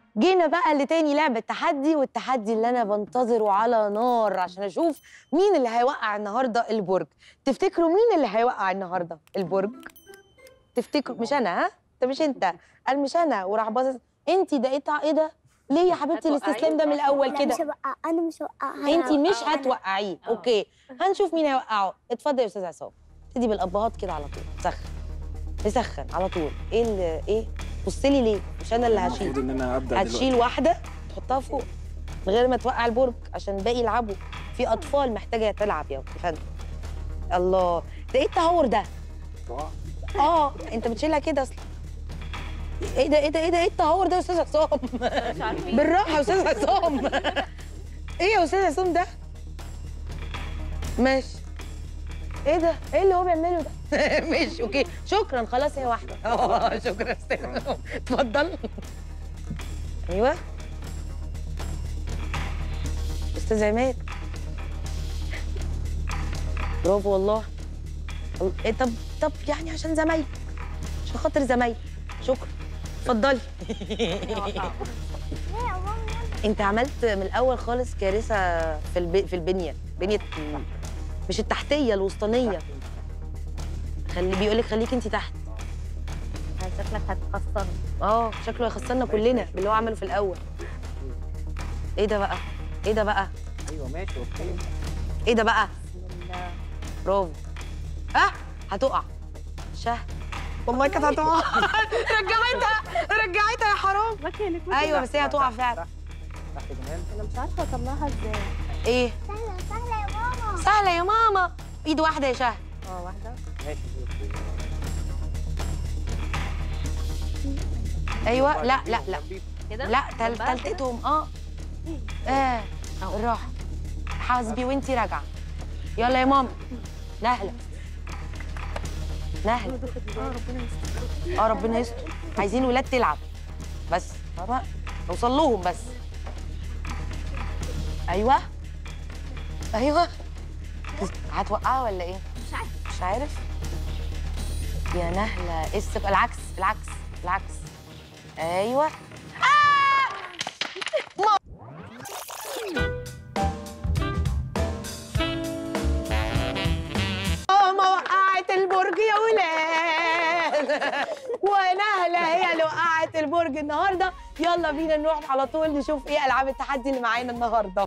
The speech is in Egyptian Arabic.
جينا بقى لتاني لعبة تحدي والتحدي اللي أنا بنتظره على نار عشان أشوف مين اللي هيوقع النهاردة البرج تفتكروا مين اللي هيوقع النهاردة البرج؟ تفتكروا مش أنا ها؟ ده مش أنت قال مش أنا وراح باصص أنت ده إيه تع- إيه ده؟ ليه يا حبيبتي هتوقعيه؟ الاستسلام ده من الأول لا كده؟ مش هوقع انا مش هوقعها انت مش هوقعها. هتوقعيه آه. اوكي هنشوف مين هيوقعه اتفضل يا استاذ عصام ابتدي بالابهات كده على طول سخن نسخن على طول ايه اللي ايه بصي لي ليه مش انا اللي هشيل المفروض ان انا ابدا هتشيل دلوقتي واحده تحطها فوق من غير ما توقع البرج عشان باقي يلعبوا في اطفال محتاجه تلعب يا فندم الله ده ايه التهور ده اه انت بتشيلها كده اصلا ايه ده ايه ده ايه ده ايه التهور ده يا استاذ عصام مش عارفين بالراحه يا استاذ عصام ايه يا استاذ عصام ده ماشي ايه ده ايه اللي هو بيعمله ده ماشي اوكي شكرا خلاص هي واحده اه شكرا يا استاذ عصام. اتفضل ايوه استاذ عماد برافو والله ال- إيه طب طب يعني عشان زمايلك عشان خاطر زمايلك شكرا اتفضلي انت عملت من الاول خالص كارثه في الب... في البنيه بنيه مش التحتيه الوسطانيه خلي بيقول لك خليك انت تحت شكلك هتخسرني اه شكله هيخسرنا كلنا باللي هو عمله في الاول ايه ده بقى ايه ده بقى ايوه ماشي اوكي ايه ده بقى برافو اه هتقع شهد والله كانت هتقع رجعتها رجعتها يا حرام مكانك ايوه بس هي هتقع فعلا تحت كمان انا مش عارفه اطلعها ازاي ايه سهله سهله يا ماما سهله يا ماما ايد واحده يا شهد اه واحده ماشي اوكي ايوه لا لا لا كده لا تل جنبها كده؟ تلتتهم اه اه بالراحه حاسبي وانتي راجعه يلا يا ماما نهله نهله اه ربنا يستر اه ربنا يستر عايزين ولاد تلعب بس فاهمه نوصل لهم بس ايوه ايوه هتوقعها ولا ايه مش عارفه مش عارف يا نهله ايه السب... العكس العكس العكس ايوه آه! ماما وقعت البرج يا ولاد ونهله هي اللي وقعت البرج النهارده يلا بينا نروح على طول نشوف ايه العاب التحدي اللي معانا النهارده